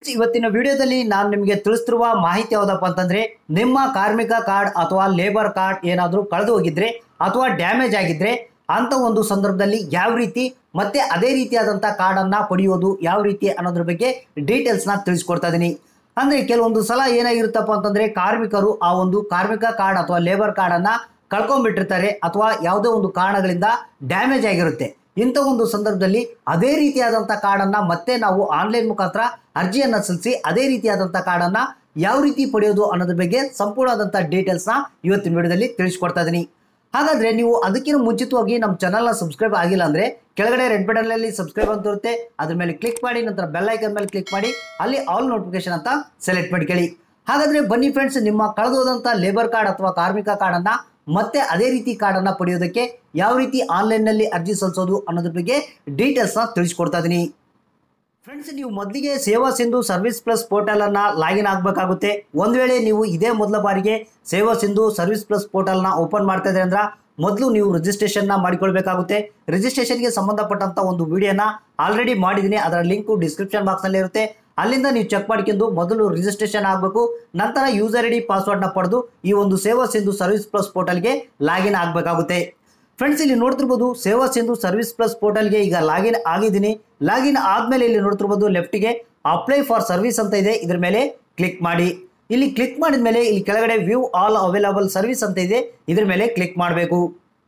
ಇವತ್ತಿನ ವಿಡಿಯೋದಲ್ಲಿ ನಾನು ನಿಮಗೆ ತಿಳಿಸ್ತಿರುವ ಮಾಹಿತಿ ಯಾವುದಪ್ಪ ಅಂತಂದ್ರೆ ನಿಮ್ಮ ಕಾರ್ಮಿಕ ಕಾರ್ಡ್ ಅಥವಾ ಲೇಬರ್ ಕಾರ್ಡ್ ಏನಾದರೂ ಕಳೆದು ಹೋಗಿದ್ರೆ ಅಥವಾ ಡ್ಯಾಮೇಜ್ ಆಗಿದ್ರೆ ಅಂತ ಒಂದು ಸಂದರ್ಭದಲ್ಲಿ ಯಾವ ರೀತಿ ಮತ್ತೆ ಅದೇ ರೀತಿಯಾದಂಥ ಕಾರ್ಡನ್ನು ಪಡೆಯೋದು ಯಾವ ರೀತಿ ಅನ್ನೋದ್ರ ಬಗ್ಗೆ ಡೀಟೇಲ್ಸ್ನ ತಿಳಿಸ್ಕೊಡ್ತಾ ಇದ್ದೀನಿ ಅಂದರೆ ಕೆಲವೊಂದು ಸಲ ಏನಾಗಿರುತ್ತಪ್ಪ ಅಂತಂದರೆ ಕಾರ್ಮಿಕರು ಆ ಒಂದು ಕಾರ್ಮಿಕ ಕಾರ್ಡ್ ಅಥವಾ ಲೇಬರ್ ಕಾರ್ಡನ್ನು ಕಳ್ಕೊಂಡ್ಬಿಟ್ಟಿರ್ತಾರೆ ಅಥವಾ ಯಾವುದೋ ಒಂದು ಕಾರಣಗಳಿಂದ ಡ್ಯಾಮೇಜ್ ಆಗಿರುತ್ತೆ ಇಂಥ ಒಂದು ಸಂದರ್ಭದಲ್ಲಿ ಅದೇ ರೀತಿಯಾದಂಥ ಕಾರ್ಡನ್ನು ಮತ್ತೆ ನಾವು ಆನ್ಲೈನ್ ಮುಖಾಂತರ ಅರ್ಜಿಯನ್ನು ಸಲ್ಲಿಸಿ ಅದೇ ರೀತಿಯಾದಂಥ ಕಾರ್ಡನ್ನು ಯಾವ ರೀತಿ ಪಡೆಯೋದು ಅನ್ನೋದ್ರ ಬಗ್ಗೆ ಸಂಪೂರ್ಣವಾದಂಥ ಡೀಟೇಲ್ಸ್ನ ಇವತ್ತಿನ ವಿಡಿಯೋದಲ್ಲಿ ತಿಳಿಸ್ಕೊಡ್ತಾ ಇದ್ದೀನಿ ಹಾಗಾದ್ರೆ ನೀವು ಅದಕ್ಕಿಂತ ಮುಂಚಿತವಾಗಿ ನಮ್ಮ ಚಾನಲ್ನ ಸಬ್ಸ್ಕ್ರೈಬ್ ಆಗಿಲ್ಲ ಅಂದ್ರೆ ಕೆಳಗಡೆ ರೆಡ್ ಬಟನ್ನಲ್ಲಿ ಸಬ್ಸ್ಕ್ರೈಬ್ ಅಂತ ಇರುತ್ತೆ ಅದ್ರ ಮೇಲೆ ಕ್ಲಿಕ್ ಮಾಡಿ ನಂತರ ಬೆಲ್ ಐಕನ್ ಮೇಲೆ ಕ್ಲಿಕ್ ಮಾಡಿ ಅಲ್ಲಿ ಆಲ್ ನೋಟಿಫಿಕೇಶನ್ ಅಂತ ಸೆಲೆಕ್ಟ್ ಮಾಡ್ಕೊಳ್ಳಿ ಹಾಗಾದ್ರೆ ಬನ್ನಿ ಫ್ರೆಂಡ್ಸ್ ನಿಮ್ಮ ಕಳೆದೋದಂಥ ಲೇಬರ್ ಕಾರ್ಡ್ ಅಥವಾ ಕಾರ್ಮಿಕ ಕಾರ್ಡನ್ನ ಮತ್ತೆ ಅದೇ ರೀತಿ ಕಾರ್ಡನ್ನ ಪಡೆಯೋದಕ್ಕೆ ಯಾವ ರೀತಿ ಆನ್ಲೈನ್ನಲ್ಲಿ ಅರ್ಜಿ ಸಲ್ಲಿಸೋದು ಅನ್ನೋದ್ರ ಬಗ್ಗೆ ಡೀಟೇಲ್ಸ್ನ ತಿಳಿಸ್ಕೊಡ್ತಾ ಇದ್ದೀನಿ ಫ್ರೆಂಡ್ಸ್ ನೀವು ಮೊದಲಿಗೆ Seva Sindhu service plus portal ಅನ್ನ ಲಾಗಿನ್ ಆಗಬೇಕಾಗುತ್ತೆ ಒಂದು ವೇಳೆ ನೀವು ಇದೇ ಮೊದಲ ಬಾರಿಗೆ ಸೇವಾ ಸಿಂಧು ಸರ್ವಿಸ್ ಪ್ಲಸ್ ಪೋರ್ಟಲ್ನ ಓಪನ್ ಮಾಡ್ತಾ ಇದ್ರೆ ಅಂದ್ರೆ ಮೊದಲು ನೀವು ರಿಜಿಸ್ಟ್ರೇಷನ್ನ ಮಾಡಿಕೊಳ್ಬೇಕಾಗುತ್ತೆ ರಿಜಿಸ್ಟ್ರೇಷನ್ಗೆ ಸಂಬಂಧಪಟ್ಟಂತ ಒಂದು ವಿಡಿಯೋನ ಆಲ್ರೆಡಿ ಮಾಡಿದ್ದೀನಿ ಅದರ ಲಿಂಕು ಡಿಸ್ಕ್ರಿಪ್ಷನ್ ಬಾಕ್ಸ್ನಲ್ಲಿ ಇರುತ್ತೆ ಅಲ್ಲಿಂದ ನೀವು ಚೆಕ್ ಮಾಡ್ಕೊಂಡು ಮೊದಲು ರಿಜಿಸ್ಟ್ರೇಷನ್ ಆಗಬೇಕು ನಂತರ ಯೂಸರ್ ಐ ಡಿ ಪಾಸ್ವರ್ಡ್ನ ಪಡೆದು ಈ ಒಂದು ಸೇವಾ ಸಿಂಧು ಸರ್ವಿಸ್ ಪ್ಲಸ್ ಪೋರ್ಟಲ್ಗೆ ಲಾಗಿನ್ ಆಗಬೇಕಾಗುತ್ತೆ ಫ್ರೆಂಡ್ಸ್ ಇಲ್ಲಿ ನೋಡ್ತಿರ್ಬೋದು ಸೇವಾ ಸಿಂಧು ಸರ್ವಿಸ್ ಪ್ಲಸ್ ಪೋರ್ಟಲ್ಗೆ ಈಗ ಲಾಗಿನ್ ಆಗಿದ್ದೀನಿ ಲಾಗಿನ್ ಆದಮೇಲೆ ಇಲ್ಲಿ ನೋಡ್ತಿರ್ಬೋದು ಲೆಫ್ಟಿಗೆ ಅಪ್ಲೈ ಫಾರ್ ಸರ್ವಿಸ್ ಅಂತ ಇದೆ ಇದ್ರ ಮೇಲೆ ಕ್ಲಿಕ್ ಮಾಡಿ ಇಲ್ಲಿ ಕ್ಲಿಕ್ ಮಾಡಿದ ಮೇಲೆ ಇಲ್ಲಿ ಕೆಳಗಡೆ ವ್ಯೂ ಆಲ್ ಅವೈಲಬಲ್ ಸರ್ವಿಸ್ ಅಂತ ಇದೆ ಇದ್ರ ಮೇಲೆ ಕ್ಲಿಕ್ ಮಾಡಬೇಕು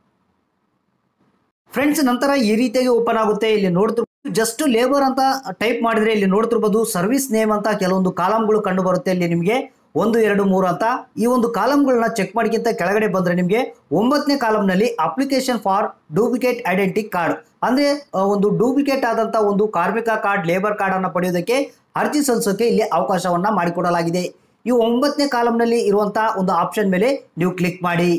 ಫ್ರೆಂಡ್ಸ್ ನಂತರ ಈ ರೀತಿಯಾಗಿ ಓಪನ್ ಆಗುತ್ತೆ ಇಲ್ಲಿ ನೋಡ್ತಿರ್ಬೋದು ಜಸ್ಟ್ ಲೇಬರ್ ಅಂತ ಟೈಪ್ ಮಾಡಿದ್ರೆ ಇಲ್ಲಿ ನೋಡ್ತಿರ್ಬೋದು ಸರ್ವಿಸ್ ನೇಮ್ ಅಂತ ಕೆಲವೊಂದು ಕಾಲಮ್ಗಳು ಕಂಡು ಬರುತ್ತೆ ಇಲ್ಲಿ ನಿಮಗೆ ಒಂದು ಎರಡು ಮೂರು ಅಂತ ಈ ಒಂದು ಕಾಲಮ್ಗಳನ್ನ ಚೆಕ್ ಮಾಡಿಕ್ಕಿಂತ ಕೆಳಗಡೆ ಬಂದ್ರೆ ನಿಮಗೆ ಒಂಬತ್ತನೇ ಕಾಲಮ್ನಲ್ಲಿ application for duplicate identity card ಅಂದ್ರೆ ಆ, ಒಂದು ಡೂಪ್ಲಿಕೇಟ್ ಆದಂತ ಒಂದು ಕಾರ್ಮಿಕ ಕಾರ್ಡ್ ಲೇಬರ್ ಕಾರ್ಡ್ ಅನ್ನ ಪಡೆಯೋದಕ್ಕೆ ಅರ್ಜಿ ಸಲ್ಲಿಸೋಕೆ ಇಲ್ಲಿ ಅವಕಾಶವನ್ನ ಮಾಡಿಕೊಡಲಾಗಿದೆ ಈ ಒಂಬತ್ತನೇ ಕಾಲಮ್ನಲ್ಲಿ ಇರುವಂತಹ ಒಂದು ಆಪ್ಷನ್ ಮೇಲೆ ನೀವು ಕ್ಲಿಕ್ ಮಾಡಿ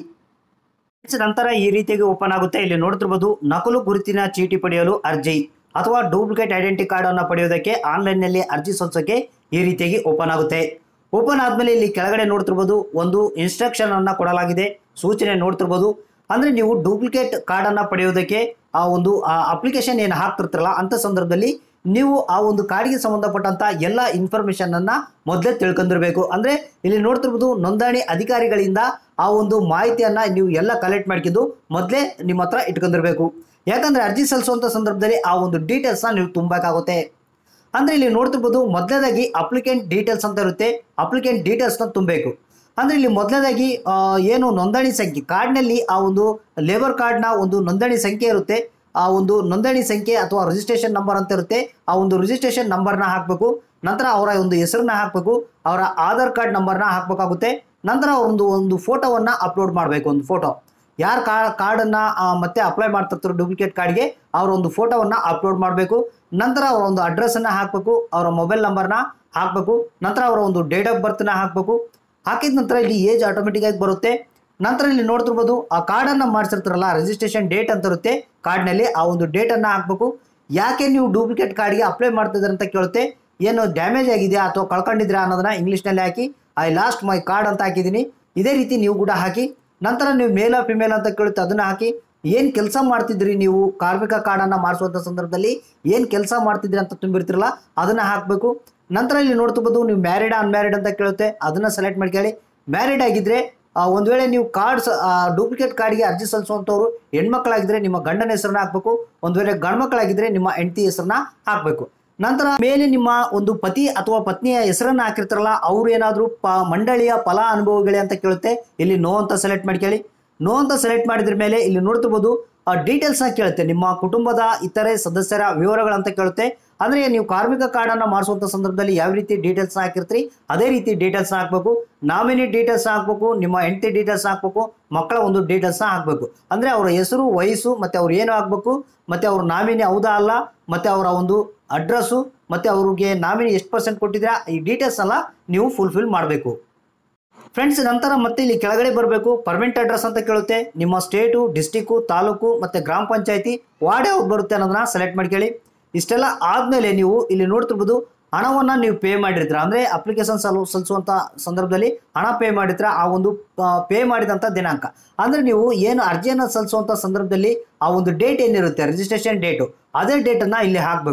ನಂತರ ಈ ರೀತಿಯಾಗಿ ಓಪನ್ ಆಗುತ್ತೆ ಇಲ್ಲಿ ನೋಡ್ತಿರ್ಬೋದು ನಕಲು ಗುರುತಿನ ಚೀಟಿ ಪಡೆಯಲು ಅರ್ಜಿ ಅಥವಾ ಡೂಪ್ಲಿಕೇಟ್ ಐಡೆಂಟಿ ಕಾರ್ಡ್ ಅನ್ನು ಪಡೆಯೋದಕ್ಕೆ ಆನ್ಲೈನ್ ನಲ್ಲಿ ಅರ್ಜಿ ಸಲ್ಲಿಸೋಕೆ ಈ ರೀತಿಯಾಗಿ ಓಪನ್ ಆಗುತ್ತೆ ಓಪನ್ ಆದ್ಮೇಲೆ ಇಲ್ಲಿ ಕೆಳಗಡೆ ನೋಡ್ತಿರ್ಬೋದು ಒಂದು ಇನ್ಸ್ಟ್ರಕ್ಷನ್ ಅನ್ನ ಕೊಡಲಾಗಿದೆ ಸೂಚನೆ ನೋಡ್ತಿರ್ಬೋದು ಅಂದ್ರೆ ನೀವು ಡೂಪ್ಲಿಕೇಟ್ ಕಾರ್ಡ್ ಅನ್ನ ಪಡೆಯೋದಕ್ಕೆ ಆ ಒಂದು ಅಪ್ಲಿಕೇಶನ್ ಏನು ಹಾಕ್ತಿರ್ತಾರಲ್ಲ ಅಂತ ಸಂದರ್ಭದಲ್ಲಿ ನೀವು ಆ ಒಂದು ಕಾರ್ಡ್ಗೆ ಸಂಬಂಧಪಟ್ಟಂತ ಎಲ್ಲ ಇನ್ಫಾರ್ಮೇಶನ್ ಅನ್ನ ಮೊದಲೇ ತಿಳ್ಕೊಂಡಿರ್ಬೇಕು ಅಂದ್ರೆ ಇಲ್ಲಿ ನೋಡ್ತಿರ್ಬೋದು ನೋಂದಣಿ ಅಧಿಕಾರಿಗಳಿಂದ ಆ ಒಂದು ಮಾಹಿತಿಯನ್ನ ನೀವು ಎಲ್ಲ ಕಲೆಕ್ಟ್ ಮಾಡ್ಕೊಂಡು ಮೊದಲೇ ನಿಮ್ಮ ಹತ್ರ ಇಟ್ಕೊಂಡಿರ್ಬೇಕು ಯಾಕಂದ್ರೆ ಅರ್ಜಿ ಸಲ್ಲಿಸುವಂತ ಸಂದರ್ಭದಲ್ಲಿ ಆ ಒಂದು ಡೀಟೇಲ್ಸ್ನ ನೀವು ತುಂಬಬೇಕಾಗುತ್ತೆ ಅಂದ್ರೆ ಇಲ್ಲಿ ನೋಡ್ತಿರ್ಬೋದು ಮೊದಲನೇದಾಗಿ ಅಪ್ಲಿಕೆಂಟ್ ಡೀಟೇಲ್ಸ್ ಅಂತ ಇರುತ್ತೆ ಅಪ್ಲಿಕೆಂಟ್ ಡೀಟೇಲ್ಸ್ನ ತುಂಬಬೇಕು ಅಂದ್ರೆ ಇಲ್ಲಿ ಮೊದಲನೇದಾಗಿ ಆ, ಏನು ನೋಂದಣಿ ಸಂಖ್ಯೆ ಕಾರ್ಡ್ನಲ್ಲಿ ಆ ಒಂದು ಲೇಬರ್ ಕಾರ್ಡ್ನ ಒಂದು ನೋಂದಣಿ ಸಂಖ್ಯೆ ಇರುತ್ತೆ ಆ ಒಂದು ನೋಂದಣಿ ಸಂಖ್ಯೆ ಅಥವಾ ರಿಜಿಸ್ಟ್ರೇಷನ್ ನಂಬರ್ ಅಂತ ಇರುತ್ತೆ ಆ ಒಂದು ರಿಜಿಸ್ಟ್ರೇಷನ್ ನಂಬರ್ನ ಹಾಕಬೇಕು ನಂತರ ಅವರ ಒಂದು ಹೆಸರನ್ನ ಹಾಕಬೇಕು ಅವರ ಆಧಾರ್ ಕಾರ್ಡ್ ನಂಬರ್ನ ಹಾಕಬೇಕಾಗುತ್ತೆ ನಂತರ ಒಂದು ಒಂದು ಫೋಟೋವನ್ನು ಅಪ್ಲೋಡ್ ಮಾಡಬೇಕು ಒಂದು ಫೋಟೋ ಯಾರು ಕಾ ಕಾರ್ಡನ್ನು ಮತ್ತೆ ಅಪ್ಲೈ ಮಾಡ್ತಿರ್ತಾರೆ ಡೂಪ್ಲಿಕೇಟ್ ಕಾರ್ಡ್ಗೆ ಅವರ ಒಂದು ಫೋಟೋವನ್ನು ಅಪ್ಲೋಡ್ ಮಾಡಬೇಕು ನಂತರ ಅವರ ಒಂದು ಅಡ್ರೆಸ್ಸನ್ನು ಹಾಕಬೇಕು ಅವರ ಮೊಬೈಲ್ ನಂಬರ್ನ ಹಾಕಬೇಕು ನಂತರ ಅವರ ಒಂದು ಡೇಟ್ ಆಫ್ ಬರ್ತ್ನ ಹಾಕಬೇಕು ಹಾಕಿದ ನಂತರ ಇಲ್ಲಿ ಏಜ್ ಆಟೋಮೆಟಿಕ್ ಆಗಿ ಬರುತ್ತೆ ನಂತರ ಇಲ್ಲಿ ನೋಡ್ತಿರ್ಬೋದು ಆ ಕಾರ್ಡನ್ನು ಮಾಡಿಸಿರ್ತಾರಲ್ಲ ರಿಜಿಸ್ಟ್ರೇಷನ್ ಡೇಟ್ ಅಂತ ಇರುತ್ತೆ ಕಾರ್ಡ್ನಲ್ಲಿ ಆ ಒಂದು ಡೇಟನ್ನು ಹಾಕಬೇಕು ಯಾಕೆ ನೀವು ಡೂಪ್ಲಿಕೇಟ್ ಕಾರ್ಡ್ಗೆ ಅಪ್ಲೈ ಮಾಡ್ತಿದ್ದೀರ ಅಂತ ಕೇಳುತ್ತೆ ಏನು ಡ್ಯಾಮೇಜ್ ಆಗಿದೆಯಾ ಅಥವಾ ಕಳ್ಕೊಂಡಿದ್ರಾ ಅನ್ನೋದನ್ನ ಇಂಗ್ಲೀಷ್ನಲ್ಲಿ ಹಾಕಿ ಐ ಲಾಸ್ಟ್ ಮೈ ಕಾರ್ಡ್ ಅಂತ ಹಾಕಿದ್ದೀನಿ ಇದೇ ರೀತಿ ನೀವು ಕೂಡ ಹಾಕಿ ನಂತರ ನೀವು ಮೇಲ ಫಿಮೇಲ್ ಅಂತ ಕೇಳುತ್ತೆ ಅದನ್ನು ಹಾಕಿ ಏನು ಕೆಲಸ ಮಾಡ್ತಿದ್ರಿ ನೀವು ಕಾರ್ಮಿಕ ಕಾರ್ಡನ್ನು ಮಾಡಿಸುವಂಥ ಸಂದರ್ಭದಲ್ಲಿ ಏನು ಕೆಲಸ ಮಾಡ್ತಿದ್ರಿ ಅಂತ ತುಂಬಿರ್ತಿರಲ್ಲ ಅದನ್ನು ಹಾಕಬೇಕು ನಂತರ ಇಲ್ಲಿ ನೋಡ್ತಿರ್ಬೋದು ನೀವು ಮ್ಯಾರಿಡ್ ಅನ್ಮ್ಯಾರಿಡ್ ಅಂತ ಕೇಳುತ್ತೆ ಅದನ್ನು ಸೆಲೆಕ್ಟ್ ಮಾಡ್ಕೊಳ್ಳಿ ಮ್ಯಾರಿಡ್ ಆಗಿದ್ರೆ ಆ, ಒಂದ್ ವೇಳೆ ನೀವು ಕಾರ್ಡ್ಸ್ ಡೂಪ್ಲಿಕೇಟ್ ಕಾರ್ಡ್ಗೆ ಅರ್ಜಿ ಸಲ್ಲಿಸುವಂಥವ್ರು ಹೆಣ್ಮಕ್ಳಾಗಿದ್ರೆ ನಿಮ್ಮ ಗಂಡನ ಹೆಸರನ್ನ ಹಾಕಬೇಕು ಒಂದ್ ವೇಳೆ ಗಂಡ್ಮಕ್ಳಾಗಿದ್ರೆ ನಿಮ್ಮ ಹೆಂಡತಿ ಹೆಸರನ್ನ ಹಾಕಬೇಕು ನಂತರ ಮೇಲೆ ನಿಮ್ಮ ಒಂದು ಪತಿ ಅಥವಾ ಪತ್ನಿಯ ಹೆಸರನ್ನ ಹಾಕಿರ್ತಾರಲ್ಲ ಅವ್ರು ಏನಾದರೂ ಪ ಮಂಡಳಿಯ ಫಲ ಅನುಭವಗಳೇ ಅಂತ ಕೇಳುತ್ತೆ ಇಲ್ಲಿ ನೋ ಅಂತ ಸೆಲೆಕ್ಟ್ ಮಾಡ್ಕೊಳ್ಳಿ ನೋ ಅಂತ ಸೆಲೆಕ್ಟ್ ಮಾಡಿದ್ರ ಮೇಲೆ ಇಲ್ಲಿ ನೋಡ್ತಿರ್ಬೋದು ಆ ಡೀಟೇಲ್ಸ್ನ ಕೇಳುತ್ತೆ ನಿಮ್ಮ ಕುಟುಂಬದ ಇತರೆ ಸದಸ್ಯರ ವಿವರಗಳಂತ ಕೇಳುತ್ತೆ ಅಂದ್ರೆ ನೀವು ಕಾರ್ಮಿಕ ಕಾರ್ಡನ್ನು ಮಾಡಿಸುವಂಥ ಸಂದರ್ಭದಲ್ಲಿ ಯಾವ ರೀತಿ ಡೀಟೇಲ್ಸ್ ಹಾಕಿರ್ತೀರಿ ಅದೇ ರೀತಿ ಡೀಟೇಲ್ಸ್ನ ಹಾಕಬೇಕು ನಾಮಿನಿ ಡೀಟೇಲ್ಸ್ ಹಾಕಬೇಕು ನಿಮ್ಮ ಹೆಂಡತಿ ಡೀಟೇಲ್ಸ್ ಹಾಕಬೇಕು ಮಕ್ಕಳ ಒಂದು ಡೀಟೇಲ್ಸ್ನ ಹಾಕಬೇಕು ಅಂದ್ರೆ ಅವರ ಹೆಸರು ವಯಸ್ಸು ಮತ್ತೆ ಅವ್ರು ಏನು ಹಾಕಬೇಕು ಮತ್ತೆ ಅವ್ರ ನಾಮಿನಿ ಹೌದಾ ಅಲ್ಲ ಮತ್ತೆ ಅವರ ಒಂದು ಅಡ್ರೆಸ್ಸು ಮತ್ತೆ ಅವ್ರಿಗೆ ನಾಮಿನಿ ಎಷ್ಟು ಪರ್ಸೆಂಟ್ ಕೊಟ್ಟಿದ್ದೀರಾ ಈ ಡೀಟೇಲ್ಸ್ ಎಲ್ಲ ನೀವು ಫುಲ್ಫಿಲ್ ಮಾಡಬೇಕು ಫ್ರೆಂಡ್ಸ್ ನಂತರ ಮತ್ತೆ ಇಲ್ಲಿ ಕೆಳಗಡೆ ಬರಬೇಕು ಪರ್ಮನೆಂಟ್ ಅಡ್ರೆಸ್ ಅಂತ ಕೇಳುತ್ತೆ ನಿಮ್ಮ ಸ್ಟೇಟು ಡಿಸ್ಟಿಕ್ಕು ತಾಲೂಕು ಮತ್ತೆ ಗ್ರಾಮ ಪಂಚಾಯತಿ ವಾರ್ಡ್ ಯಾವ್ದು ಬರುತ್ತೆ ಅನ್ನೋದನ್ನ ಸೆಲೆಕ್ಟ್ ಮಾಡ್ಕೊಳ್ಳಿ ಇಷ್ಟೆಲ್ಲ ಆದಮೇಲೆ ನೀವು ಇಲ್ಲಿ ನೋಡ್ತಿರ್ಬೋದು ಹಣವನ್ನು ನೀವು ಪೇ ಮಾಡಿರ್ತೀರ ಅಂದರೆ ಅಪ್ಲಿಕೇಶನ್ ಸಲ್ ಸಲ್ಲಿಸುವಂಥ ಸಂದರ್ಭದಲ್ಲಿ ಹಣ ಪೇ ಮಾಡಿರ್ತೀರ ಆ ಒಂದು ಪೇ ಮಾಡಿದಂಥ ದಿನಾಂಕ ಅಂದರೆ ನೀವು ಏನು ಅರ್ಜಿಯನ್ನು ಸಲ್ಲಿಸುವಂಥ ಸಂದರ್ಭದಲ್ಲಿ ಆ ಒಂದು ಡೇಟ್ ಏನಿರುತ್ತೆ ರಿಜಿಸ್ಟ್ರೇಷನ್ ಡೇಟು ಅದೇ ಡೇಟನ್ನು ಇಲ್ಲಿ ಹಾಕಬೇಕು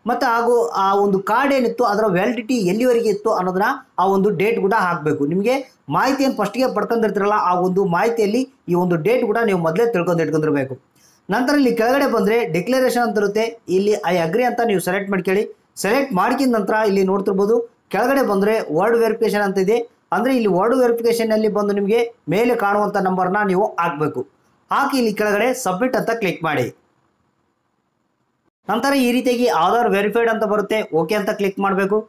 ಮತ್ತು ಹಾಗೂ ಆ ಒಂದು ಕಾರ್ಡ್ ಏನಿತ್ತು ಅದರ ವ್ಯಾಲಿಡಿಟಿ ಎಲ್ಲಿವರೆಗೆ ಇತ್ತು ಅನ್ನೋದನ್ನ ಆ ಒಂದು ಡೇಟ್ ಕೂಡ ಹಾಕಬೇಕು ನಿಮಗೆ ಮಾಹಿತಿಯನ್ನು ಫಸ್ಟ್ಗೆ ಪಡ್ಕೊಂಡಿರ್ತೀರಲ್ಲ ಆ ಒಂದು ಮಾಹಿತಿಯಲ್ಲಿ ಈ ಒಂದು ಡೇಟ್ ಕೂಡ ನೀವು ಮೊದಲೇ ತಿಳ್ಕೊಂಡು ಇಟ್ಕೊಂಡಿರ್ಬೇಕು ನಂತರ ಇಲ್ಲಿ ಕೆಳಗಡೆ ಬಂದರೆ ಡಿಕ್ಲರೇಷನ್ ಅಂತ ಇರುತ್ತೆ ಇಲ್ಲಿ ಐ ಅಗ್ರಿ ಅಂತ ನೀವು ಸೆಲೆಕ್ಟ್ ಮಾಡ್ಕೊಳ್ಳಿ ಸೆಲೆಕ್ಟ್ ಮಾಡ್ಕಿದ ನಂತರ ಇಲ್ಲಿ ನೋಡ್ತಿರ್ಬೋದು ಕೆಳಗಡೆ ಬಂದರೆ ವರ್ಡ್ ವೆರಿಫಿಕೇಶನ್ ಅಂತ ಇದೆ ಅಂದರೆ ಇಲ್ಲಿ ವರ್ಡ್ ವೆರಿಫಿಕೇಷನಲ್ಲಿ ಬಂದು ನಿಮಗೆ ಮೇಲೆ ಕಾಣುವಂಥ ನಂಬರ್ನ ನೀವು ಹಾಕಬೇಕು ಹಾಕಿ ಇಲ್ಲಿ ಕೆಳಗಡೆ ಸಬ್ಮಿಟ್ ಅಂತ ಕ್ಲಿಕ್ ಮಾಡಿ ನಂತರ ಈ ರೀತಿಯಾಗಿ ಆಧಾರ್ ವೆರಿಫೈಡ್ ಅಂತ ಬರುತ್ತೆ ಓಕೆ ಅಂತ ಕ್ಲಿಕ್ ಮಾಡಬೇಕು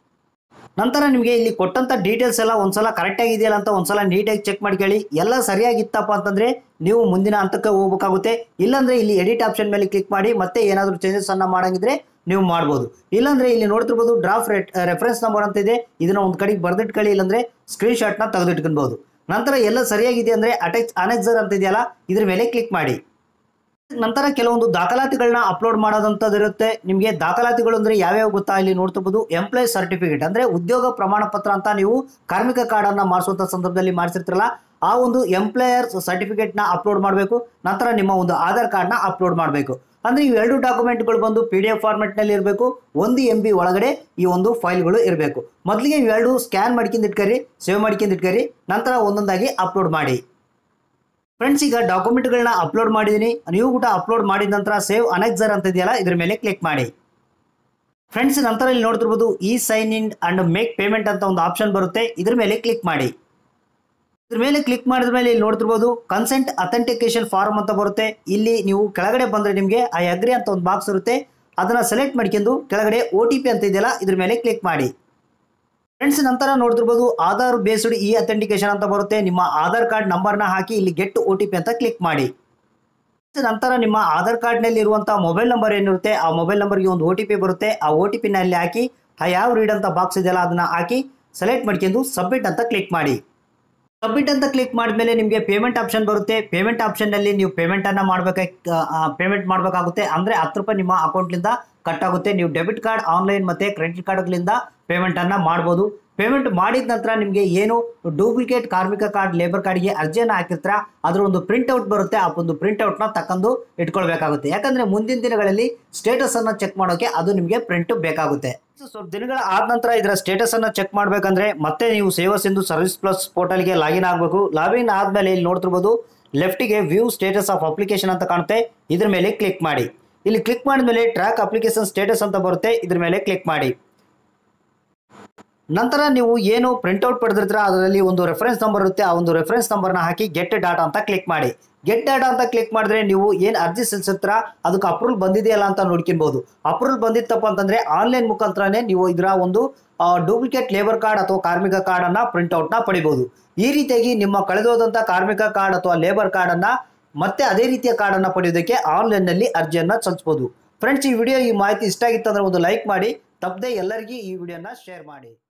ನಂತರ ನಿಮಗೆ ಇಲ್ಲಿ ಕೊಟ್ಟಂಥ ಡೀಟೇಲ್ಸ್ ಎಲ್ಲ ಒಂದ್ಸಲ ಕರೆಕ್ಟಾಗಿ ಇದೆಯಲ್ಲ ಅಂತ ಒಂದ್ಸಲ ನೀಟಾಗಿ ಚೆಕ್ ಮಾಡ್ಕೊಳ್ಳಿ ಎಲ್ಲ ಸರಿಯಾಗಿತ್ತಪ್ಪ ಅಂತಂದರೆ ನೀವು ಮುಂದಿನ ಹಂತಕ್ಕೆ ಹೋಗ್ಬೇಕಾಗುತ್ತೆ ಇಲ್ಲಾಂದರೆ ಇಲ್ಲಿ ಎಡಿಟ್ ಆಪ್ಷನ್ ಮೇಲೆ ಕ್ಲಿಕ್ ಮಾಡಿ ಮತ್ತೆ ಏನಾದರೂ ಚೇಂಜಸ್ ಅನ್ನ ಮಾಡಂಗಿದ್ರೆ ನೀವು ಮಾಡ್ಬೋದು ಇಲ್ಲಾಂದ್ರೆ ಇಲ್ಲಿ ನೋಡ್ತಿರ್ಬೋದು ಡ್ರಾಫ್ಟ್ ರೆಟ್ ರೆಫರೆನ್ಸ್ ನಂಬರ್ ಅಂತ ಇದೆ ಇದನ್ನ ಒಂದು ಕಡೆಗೆ ಬರೆದಿಟ್ಕೊಳ್ಳಿ ಇಲ್ಲಾಂದ್ರೆ ಸ್ಕ್ರೀನ್ ಶಾಟ್ನ ತೆಗೆದಿಟ್ಕೊಳ್ಬೋದು ನಂತರ ಎಲ್ಲ ಸರಿಯಾಗಿದೆ ಅಂದರೆ ಅಟ್ಯಾಚ್ ಅನೆಕ್ಸರ್ ಅಂತ ಇದೆಯಲ್ಲ ಇದ್ರ ಮೇಲೆ ಕ್ಲಿಕ್ ಮಾಡಿ ನಂತರ ಕೆಲವೊಂದು ದಾಖಲಾತಿಗಳನ್ನ ಅಪ್ಲೋಡ್ ಮಾಡೋದಂಥದ್ದು ಇರುತ್ತೆ ನಿಮಗೆ ದಾಖಲಾತಿಗಳು ಅಂದರೆ ಯಾವ್ಯಾವ ಗೊತ್ತಾ ಇಲ್ಲಿ ನೋಡ್ತಿರ್ಬೋದು ಎಂಪ್ಲಾಯ್ ಸರ್ಟಿಫಿಕೇಟ್ ಅಂದರೆ ಉದ್ಯೋಗ ಪ್ರಮಾಣ ಪತ್ರ ಅಂತ ನೀವು ಕಾರ್ಮಿಕ ಕಾರ್ಡನ್ನು ಮಾಡಿಸುವಂಥ ಸಂದರ್ಭದಲ್ಲಿ ಮಾಡಿಸಿರ್ತೀರಲ್ಲ ಆ ಒಂದು ಎಂಪ್ಲಾಯರ್ ಸರ್ಟಿಫಿಕೇಟ್ನ ಅಪ್ಲೋಡ್ ಮಾಡಬೇಕು ನಂತರ ನಿಮ್ಮ ಒಂದು ಆಧಾರ್ ಕಾರ್ಡ್ನ ಅಪ್ಲೋಡ್ ಮಾಡಬೇಕು ಅಂದರೆ ಇವೆರಡು ಡಾಕ್ಯುಮೆಂಟ್ಗಳು ಬಂದು ಪಿ ಡಿ ಎಫ್ ಫಾರ್ಮೆಟ್ನಲ್ಲಿ ಇರಬೇಕು ಒಂದು ಎಂ ಬಿ ಒಳಗಡೆ ಈ ಒಂದು ಫೈಲ್ಗಳು ಇರಬೇಕು ಮೊದಲಿಗೆ ಇವೆರಡು ಸ್ಕ್ಯಾನ್ ಮಾಡ್ಕೊಂಡು ಇಟ್ಕರಿ ಸೇವ್ ಮಾಡ್ಕೊಂಡು ಇಟ್ಕರಿ ನಂತರ ಒಂದೊಂದಾಗಿ ಅಪ್ಲೋಡ್ ಮಾಡಿ ಫ್ರೆಂಡ್ಸ್ ಈಗ ಡಾಕ್ಯುಮೆಂಟ್ಗಳನ್ನ ಅಪ್ಲೋಡ್ ಮಾಡಿದ್ದೀನಿ ನೀವು ಕೂಡ ಅಪ್ಲೋಡ್ ಮಾಡಿದ ನಂತರ ಸೇವ್ ಅನೆಕ್ಸರ್ ಅಂತ ಇದೆಯಲ್ಲ ಇದ್ರ ಮೇಲೆ ಕ್ಲಿಕ್ ಮಾಡಿ ಫ್ರೆಂಡ್ಸ್ ನಂತರ ಇಲ್ಲಿ ನೋಡ್ತಿರ್ಬೋದು ಈ sign in and make payment ಅಂತ ಒಂದು ಆಪ್ಷನ್ ಬರುತ್ತೆ ಇದ್ರ ಮೇಲೆ ಕ್ಲಿಕ್ ಮಾಡಿ ಇದ್ರ ಮೇಲೆ ಕ್ಲಿಕ್ ಮಾಡಿದ ಮೇಲೆ ಇಲ್ಲಿ ನೋಡ್ತಿರ್ಬೋದು ಕನ್ಸೆಂಟ್ ಅಥೆಂಟಿಕೇಶನ್ ಫಾರ್ಮ್ ಅಂತ ಬರುತ್ತೆ ಇಲ್ಲಿ ನೀವು ಕೆಳಗಡೆ ಬಂದರೆ ನಿಮಗೆ ಐ ಅಗ್ರಿ ಅಂತ ಒಂದು ಬಾಕ್ಸ್ ಇರುತ್ತೆ ಅದನ್ನು ಸೆಲೆಕ್ಟ್ ಮಾಡ್ಕೊಂಡು ಕೆಳಗಡೆ ಒ ಟಿ ಪಿ ಅಂತ ಇದೆಯಲ್ಲ ಇದ್ರ ಮೇಲೆ ಕ್ಲಿಕ್ ಮಾಡಿ ಫ್ರೆಂಡ್ಸ್ ನಂತರ ನೋಡ್ತಿರ್ಬೋದು ಆಧಾರ್ ಬೇಸ್ಡ್ ಇ ಅಥೆಂಟಿಕೇಶನ್ ಅಂತ ಬರುತ್ತೆ ನಿಮ್ಮ ಆಧಾರ್ ಕಾರ್ಡ್ ನಂಬರ್ನ ಹಾಕಿ ಇಲ್ಲಿ ಗೆಟ್ ಒ ಟಿ ಪಿ ಅಂತ ಕ್ಲಿಕ್ ಮಾಡಿ ನಂತರ ನಿಮ್ಮ ಆಧಾರ್ ಕಾರ್ಡ್ನಲ್ಲಿ ಇರುವಂಥ ಮೊಬೈಲ್ ನಂಬರ್ ಏನಿರುತ್ತೆ ಆ ಮೊಬೈಲ್ ನಂಬರ್ಗೆ ಒಂದು ಒ ಟಿ ಪಿ ಬರುತ್ತೆ ಆ ಒ ಟಿ ಪಿನ ಅಲ್ಲಿ ಹಾಕಿ ಆ ಯಾವ ರೀಡ್ ಅಂತ ಬಾಕ್ಸ್ ಇದೆಯಲ್ಲ ಅದನ್ನ ಹಾಕಿ ಸೆಲೆಕ್ಟ್ ಮಾಡ್ಕೊಂಡು ಸಬ್ಮಿಟ್ ಅಂತ ಕ್ಲಿಕ್ ಮಾಡಿ ಸಬ್ಮಿಟ್ ಅಂತ ಕ್ಲಿಕ್ ಮಾಡಿದ್ಮೇಲೆ ನಿಮಗೆ ಪೇಮೆಂಟ್ ಆಪ್ಷನ್ ಬರುತ್ತೆ ಪೇಮೆಂಟ್ ಆಪ್ಷನ್ನಲ್ಲಿ ನೀವು ಪೇಮೆಂಟನ್ನು ಮಾಡಬೇಕಾ ಪೇಮೆಂಟ್ ಮಾಡಬೇಕಾಗುತ್ತೆ ಅಂದರೆ ಹತ್ತು ರೂಪಾಯಿ ನಿಮ್ಮ ಅಕೌಂಟ್ಲಿಂದ ಕಟ್ ಆಗುತ್ತೆ ನೀವು ಡೆಬಿಟ್ ಕಾರ್ಡ್ ಆನ್ಲೈನ್ ಮತ್ತು ಕ್ರೆಡಿಟ್ ಕಾರ್ಡ್ಗಳಿಂದ ಪೇಮೆಂಟನ್ನು ಮಾಡ್ಬೋದು ಪೇಮೆಂಟ್ ಮಾಡಿದ ನಂತರ ನಿಮಗೆ ಏನು ಡೂಪ್ಲಿಕೇಟ್ ಕಾರ್ಮಿಕ ಕಾರ್ಡ್ ಲೇಬರ್ ಕಾರ್ಡ್ಗೆ ಅರ್ಜಿಯನ್ನು ಹಾಕಿರ್ತೀರ ಅದರ ಒಂದು ಪ್ರಿಂಟ್ಔಟ್ ಬರುತ್ತೆ ಆ ಒಂದು ಪ್ರಿಂಟ್ಔಟ್ನ ತಕ್ಕಂದು ಇಟ್ಕೊಳ್ಬೇಕಾಗುತ್ತೆ ಯಾಕಂದರೆ ಮುಂದಿನ ದಿನಗಳಲ್ಲಿ ಸ್ಟೇಟಸನ್ನು ಚೆಕ್ ಮಾಡೋಕ್ಕೆ ಅದು ನಿಮಗೆ ಪ್ರಿಂಟ್ ಬೇಕಾಗುತ್ತೆ ಸ್ವಲ್ಪ ದಿನಗಳ ಆದ ನಂತರ ಇದರ ಸ್ಟೇಟಸ್ ಅನ್ನ ಚೆಕ್ ಮಾಡ್ಬೇಕಂದ್ರೆ ಮತ್ತೆ ನೀವು ಸೇವಾ ಸಿಂಧು ಸರ್ವಿಸ್ ಪ್ಲಸ್ ಪೋರ್ಟಲ್ಗೆ ಲಾಗಿನ್ ಆಗಬೇಕು ಲಾಗಿನ್ ಆದ್ಮೇಲೆ ಇಲ್ಲಿ ನೋಡ್ತಿರ್ಬೋದು ಲೆಫ್ಟಿಗೆ ವ್ಯೂ ಸ್ಟೇಟಸ್ ಆಫ್ ಅಪ್ಲಿಕೇಶನ್ ಅಂತ ಕಾಣುತ್ತೆ ಇದ್ರ ಮೇಲೆ ಕ್ಲಿಕ್ ಮಾಡಿ ಇಲ್ಲಿ ಕ್ಲಿಕ್ ಮಾಡಿದ್ಮೇಲೆ ಟ್ರ್ಯಾಕ್ ಅಪ್ಲಿಕೇಶನ್ ಸ್ಟೇಟಸ್ ಅಂತ ಬರುತ್ತೆ ಇದ್ರ ಮೇಲೆ ಕ್ಲಿಕ್ ಮಾಡಿ ನಂತರ ನೀವು ಏನು ಪ್ರಿಂಟ್ಔಟ್ ಪಡೆದಿರ್ತೀರ ಅದರಲ್ಲಿ ಒಂದು ರೆಫರೆನ್ಸ್ ನಂಬರ್ ಇರುತ್ತೆ ಆ ಒಂದು ರೆಫರೆನ್ಸ್ ನಂಬರ್ನ ಹಾಕಿ ಗೆಟ್ ಡಾಟಾ ಅಂತ ಕ್ಲಿಕ್ ಮಾಡಿ ಗೆಟ್ ಡಾಟಾ ಅಂತ ಕ್ಲಿಕ್ ಮಾಡಿದ್ರೆ ನೀವು ಏನು ಅರ್ಜಿ ಸಲ್ಲಿಸಿರ್ತೀರ ಅದಕ್ಕೆ ಅಪ್ರೂವಲ್ ಬಂದಿದೆಯಲ್ಲ ಅಂತ ನೋಡ್ಕೊಬೋದು ಅಪ್ರೂವಲ್ ಬಂದಿತ್ತಪ್ಪ ಅಂತಂದ್ರೆ ಆನ್ಲೈನ್ ಮುಖಾಂತರನೇ ನೀವು ಇದರ ಒಂದು ಡೂಪ್ಲಿಕೇಟ್ ಲೇಬರ್ ಕಾರ್ಡ್ ಅಥವಾ ಕಾರ್ಮಿಕ ಕಾರ್ಡನ್ನು ಪ್ರಿಂಟ್ಔಟ್ನ ಪಡಿಬೋದು ಈ ರೀತಿಯಾಗಿ ನಿಮ್ಮ ಕಳೆದೋದಂಥ ಕಾರ್ಮಿಕ ಕಾರ್ಡ್ ಅಥವಾ ಲೇಬರ್ ಕಾರ್ಡನ್ನು ಮತ್ತೆ ಅದೇ ರೀತಿಯ ಕಾರ್ಡನ್ನು ಪಡೆಯೋದಕ್ಕೆ ಆನ್ಲೈನ್ನಲ್ಲಿ ಅರ್ಜಿಯನ್ನು ಸಲ್ಲಿಸ್ಬೋದು ಫ್ರೆಂಡ್ಸ್ ಈ ವಿಡಿಯೋ ಈ ಮಾಹಿತಿ ಇಷ್ಟ ಆಗಿತ್ತು ಅಂದ್ರೆ ಒಂದು ಲೈಕ್ ಮಾಡಿ ತಪ್ಪದೆ ಎಲ್ಲರಿಗೂ ಈ ವಿಡಿಯೋನ ಶೇರ್ ಮಾಡಿ